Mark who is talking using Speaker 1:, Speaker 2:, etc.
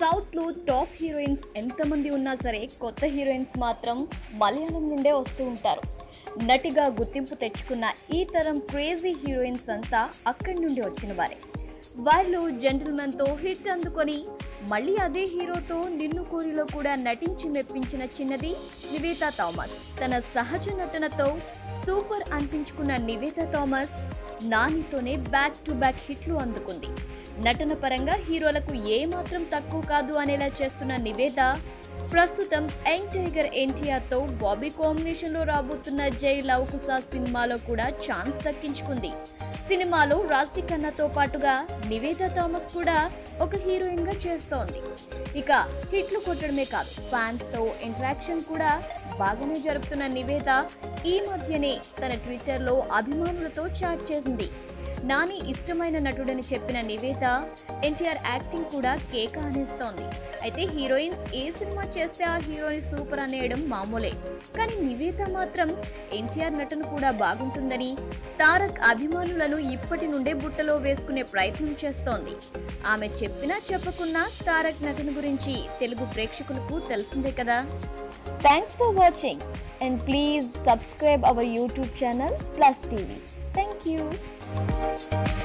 Speaker 1: సౌత్లో top heroines ఎంతమంది ఉన్నా సరే కొత్త హీరోయిన్స్ మాత్రం మలయాళం నుండే వస్తూ ఉంటారు నటిగా గుర్తింపు తెచ్చుకున్న ఈ తరం క్రేజీ హీరోయిన్స్ అంతా అక్కడి నుండి వచ్చిన వారే వాళ్ళు జెంటిల్మెన్తో హిట్ అందుకొని మళ్ళీ అదే హీరోతో నిన్ను కోరిలో కూడా నటించి మెప్పించిన చిన్నది నివేతా థామస్ తన సహజ నటనతో సూపర్ అనిపించుకున్న నివేతా థామస్ నానితోనే బ్యాక్ టు బ్యాక్ హిట్లు అందుకుంది నటన పరంగా హీరోలకు ఏమాత్రం తక్కువ కాదు అనేలా చేస్తున్న నివేద ప్రస్తుతం యంగ్ టైగర్ ఎన్టీఆర్ తో బాబీ కాంబినేషన్ లో రాబోతున్న జై లవ్ కుసా సినిమాలో కూడా ఛాన్స్ దక్కించుకుంది సినిమాలో రాశి ఖన్నాతో పాటుగా నివేద థామస్ కూడా ఒక హీరోయిన్ గా చేస్తోంది ఇక హిట్లు కొట్టడమే కాదు ఫ్యాన్స్ తో ఇంటరాక్షన్ కూడా బాగానే జరుపుతున్న నివేద ఈ మధ్యనే తన ట్విట్టర్ లో అభిమానులతో చాట్ చేసింది నాని ఇష్టమైన నటుడని చెప్పిన నివేద ఎన్టీఆర్ యాక్టింగ్ కూడా కేక అనేస్తోంది అయితే హీరోయిన్స్ ఏ సినిమా చేస్తే ఆ హీరోని సూపర్ అనేయడం మామూలే కానీ నివేద మాత్రం ఎన్టీఆర్ నటన కూడా బాగుంటుందని తారక్ అభిమానులను ఇప్పటి నుండే బుట్టలో వేసుకునే ప్రయత్నం చేస్తోంది ఆమె చెప్పినా చెప్పకున్నా తారక్ నటన గురించి తెలుగు ప్రేక్షకులకు తెలిసిందే కదా thanks for watching and please subscribe our YouTube channel plus TV thank you